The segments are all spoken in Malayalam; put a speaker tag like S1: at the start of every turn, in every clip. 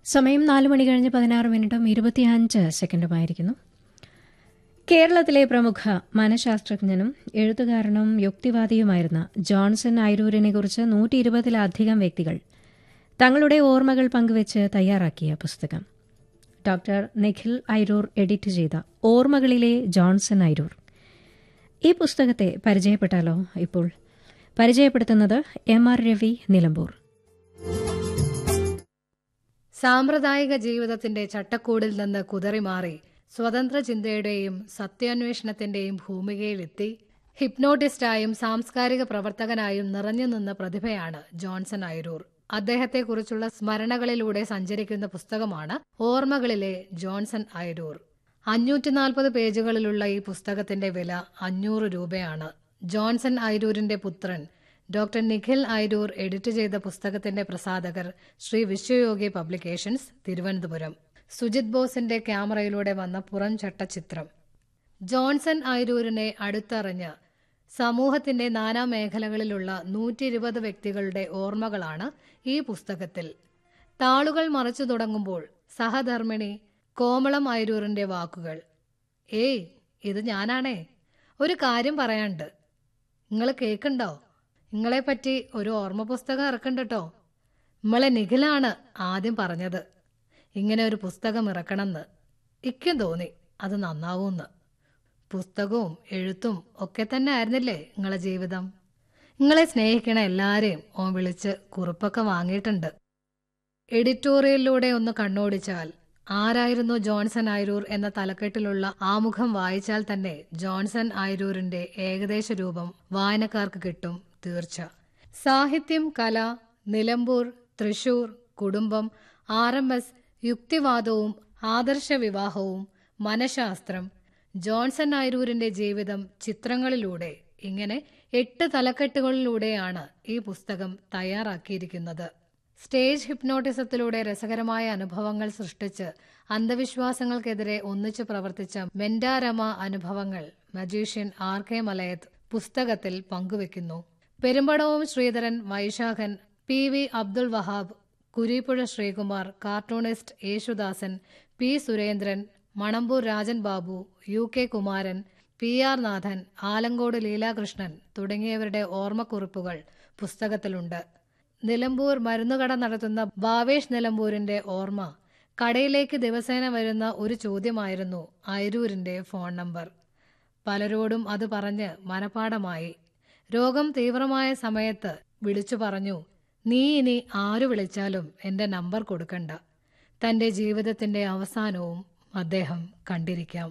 S1: സമയം നാല് മണി കഴിഞ്ഞ് പതിനാറ് മിനിറ്റും ഇരുപത്തിയഞ്ച് സെക്കൻഡുമായിരിക്കുന്നു കേരളത്തിലെ പ്രമുഖ മനഃശാസ്ത്രജ്ഞനും എഴുത്തുകാരനും യുക്തിവാദിയുമായിരുന്ന ജോൺസൺ ഐരൂരിനെ കുറിച്ച് നൂറ്റി ഇരുപതിലധികം വ്യക്തികൾ തങ്ങളുടെ ഓർമ്മകൾ പങ്കുവച്ച് തയ്യാറാക്കിയ പുസ്തകം ഡോക്ടർ നിഖിൽ ഐരൂർ എഡിറ്റ് ചെയ്ത ഓർമ്മകളിലെ ജോൺസൺ ഐരൂർ ഈ പുസ്തകത്തെ പരിചയപ്പെട്ടാലോ ഇപ്പോൾ പരിചയപ്പെടുത്തുന്നത് എം ആർ രവി നിലമ്പൂർ
S2: സാമ്പ്രദായിക ജീവിതത്തിന്റെ ചട്ടക്കൂടിൽ നിന്ന് കുതറിമാറി സ്വതന്ത്ര ചിന്തയുടെയും സത്യാന്വേഷണത്തിന്റെയും ഭൂമികയിലെത്തി ഹിപ്നോട്ടിസ്റ്റായും സാംസ്കാരിക പ്രവർത്തകനായും നിറഞ്ഞു നിന്ന പ്രതിഭയാണ് ജോൺസൺ ഐരൂർ അദ്ദേഹത്തെക്കുറിച്ചുള്ള സ്മരണകളിലൂടെ സഞ്ചരിക്കുന്ന പുസ്തകമാണ് ഓർമ്മകളിലെ ജോൺസൺ ഐരൂർ അഞ്ഞൂറ്റി നാൽപ്പത് പേജുകളിലുള്ള ഈ പുസ്തകത്തിന്റെ വില അഞ്ഞൂറ് രൂപയാണ് ജോൺസൺ ഐരൂരിന്റെ പുത്രൻ ഡോക്ടർ നിഖിൽ ഐരൂർ എഡിറ്റ് ചെയ്ത പുസ്തകത്തിന്റെ പ്രസാധകർ ശ്രീ വിശ്വയോഗി പബ്ലിക്കേഷൻസ് തിരുവനന്തപുരം സുജിത് ബോസിന്റെ ക്യാമറയിലൂടെ വന്ന പുറം ചട്ടച്ചിത്രം ജോൺസൺ ഐരൂരിനെ അടുത്തറിഞ്ഞ് സമൂഹത്തിന്റെ നാനാ മേഖലകളിലുള്ള നൂറ്റി ഇരുപത് വ്യക്തികളുടെ ഓർമ്മകളാണ് ഈ പുസ്തകത്തിൽ താളുകൾ മറിച്ചു തുടങ്ങുമ്പോൾ സഹധർമ്മിണി കോമളം ഐരൂറിന്റെ വാക്കുകൾ ഏയ് ഇത് ഞാനാണേ ഒരു കാര്യം പറയാനുണ്ട് നിങ്ങൾ കേൾക്കണ്ടോ നിങ്ങളെപ്പറ്റി ഒരു ഓർമ്മ പുസ്തകം ഇറക്കണ്ടട്ടോ നമ്മളെ നിഖിലാണ് ആദ്യം പറഞ്ഞത് ഇങ്ങനെ ഒരു പുസ്തകം ഇറക്കണമെന്ന് ഇക്കും തോന്നി അത് നന്നാവൂന്ന് പുസ്തകവും എഴുത്തും ഒക്കെ തന്നെ ആയിരുന്നില്ലേ നിങ്ങളെ ജീവിതം നിങ്ങളെ സ്നേഹിക്കണ എല്ലാരെയും ഓൻ വിളിച്ച് കുറിപ്പൊക്കെ വാങ്ങിയിട്ടുണ്ട് എഡിറ്റോറിയലിലൂടെ ഒന്ന് കണ്ണോടിച്ചാൽ ആരായിരുന്നു ജോൺസൺ ഐരൂർ എന്ന തലക്കെട്ടിലുള്ള ആമുഖം വായിച്ചാൽ തന്നെ ജോൺസൺ ഐരൂരിന്റെ ഏകദേശ രൂപം വായനക്കാർക്ക് കിട്ടും തീർച്ച സാഹിത്യം കല നിലമ്പൂർ തൃശൂർ കുടുംബം ആർ എം എസ് യുക്തിവാദവും ആദർശ വിവാഹവും മനഃശാസ്ത്രം ജോൺസൺ ഐരൂരിന്റെ ജീവിതം ചിത്രങ്ങളിലൂടെ ഇങ്ങനെ എട്ട് തലക്കെട്ടുകളിലൂടെയാണ് ഈ പുസ്തകം തയ്യാറാക്കിയിരിക്കുന്നത് സ്റ്റേജ് ഹിപ്നോട്ടിസത്തിലൂടെ രസകരമായ അനുഭവങ്ങൾ സൃഷ്ടിച്ച് അന്ധവിശ്വാസങ്ങൾക്കെതിരെ ഒന്നിച്ചു പ്രവർത്തിച്ച മെന്റാരമ അനുഭവങ്ങൾ മജീഷ്യൻ ആർ കെ മലയത്ത് പുസ്തകത്തിൽ പങ്കുവെക്കുന്നു പെരുമ്പടവും Sreedharan Vaisakhan P V Abdul Wahab Kureeppuzha Sreekumar cartoonist Yesudasan P Surendran Manampoor Rajan Babu U K Kumaran P R Nathan Alankode Leelakrishnan തുടങ്ങിയവരുടെ ഓർമ്മക്കുറിപ്പുകൾ പുസ്തകത്തിലുണ്ട് നിലമ്പൂർ മരുന്നുകട നടത്തുന്ന ഭാവേഷ് നിലമ്പൂരിന്റെ ഓർമ്മ കടയിലേക്ക് ദിവസേന വരുന്ന ഒരു ചോദ്യമായിരുന്നു ഐരൂരിന്റെ ഫോൺ നമ്പർ പലരോടും അത് പറഞ്ഞ് മനപാഠമായി രോഗം തീവ്രമായ സമയത്ത് വിളിച്ചു പറഞ്ഞു നീ ഇനി ആരു വിളിച്ചാലും എന്റെ നമ്പർ കൊടുക്കണ്ട തന്റെ ജീവിതത്തിന്റെ അവസാനവും അദ്ദേഹം കണ്ടിരിക്കാം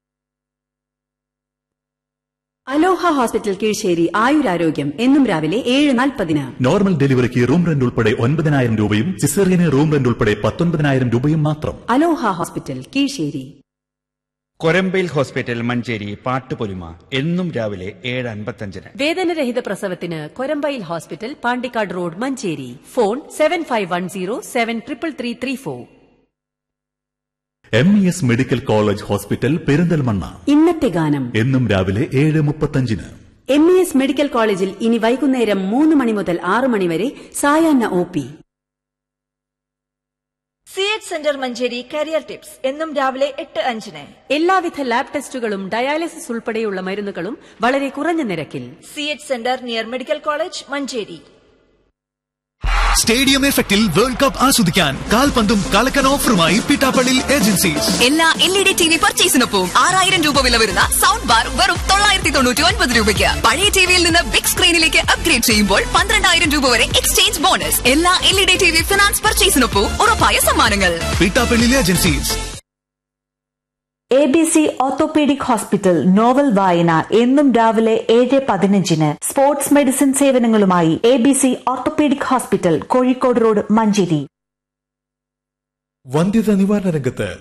S3: അലോഹ ഹോസ്പിറ്റൽ കീഴ്ശ്ശേരി ആയുരാരോഗ്യം എന്നും രാവിലെ ഏഴ് നാൽപ്പതിന്
S4: നോർമൽ ഡെലിവറിക്ക് റൂം റെന്റ് ഉൾപ്പെടെ ഒൻപതിനായിരം രൂപയും സിസേറിയന് റൂം റെന്റ് ഉൾപ്പെടെ പത്തൊൻപതിനായിരം രൂപയും മാത്രം
S3: അലോഹ ഹോസ്പിറ്റൽ കീഴ്ശ്ശേരി
S5: കൊരമ്പയിൽ ഹോസ്പിറ്റൽ മഞ്ചേരി പാട്ടുപൊലിമ എന്നും രാവിലെ ഏഴ് അൻപത്തഞ്ചിന്
S3: വേദനരഹിത പ്രസവത്തിന് Korambayil hospital Pandikkad road Manjeri phone seven five one zero seven triple three three four
S4: M E S medical college hospital Perinthalmanna
S3: ഇന്നത്തെ ഗാനം
S4: എന്നും രാവിലെ ഏഴ് മുപ്പത്തഞ്ചിന്
S3: എം ഇ എസ് മെഡിക്കൽ കോളേജിൽ ഇനി വൈകുന്നേരം മൂന്ന് മണി മുതൽ ആറ് മണി വരെ സായാഹ്ന O P
S6: C H centre Manjeri career tips എന്നും രാവിലെ എട്ട് അഞ്ചിന്
S3: എല്ലാവിധ ലാബ് ടെസ്റ്റുകളും ഡയാലിസിസ് ഉൾപ്പെടെയുള്ള മരുന്നുകളും വളരെ കുറഞ്ഞ നിരക്കിൽ
S6: C H centre near medical college Manjeri
S7: stadium എഫക്റ്റിൽ വേൾഡ് കപ്പ് ആസ്വദിക്കാൻ കാൽപന്തും കളക്കൻ ഓഫറുമായി പിട്ടാപ്പള്ളി ഏജൻസീസ്
S8: എല്ലാ L E D T V പർച്ചേസിനൊപ്പം ആറായിരം രൂപ വില വരുന്ന സൗണ്ട് ബാർ വെറും തൊള്ളായിരത്തി തൊണ്ണൂറ്റി ഒൻപത് രൂപയ്ക്ക് പഴയ ടിവിയിൽ നിന്ന് ബിഗ് സ്ക്രീനിലേക്ക് അപ്ഗ്രേഡ് ചെയ്യുമ്പോൾ പന്ത്രണ്ടായിരം രൂപ വരെ എക്സ്ചേഞ്ച് ബോണസ് എല്ലാ L E D T V finance പർച്ചേസിനൊപ്പം ഉറപ്പായ സമ്മാനങ്ങൾ
S7: Pittappillil agencies
S9: A B C orthopaedic hospital novel വായന എന്നും രാവിലെ ഏഴ് പതിനഞ്ചിന് സ്പോർട്സ് മെഡിസിൻ സേവനങ്ങളുമായി A B C orthopaedic hospital Kozhikode road Manjeri
S7: വന്ധ്യത നിവാരണ രംഗത്ത്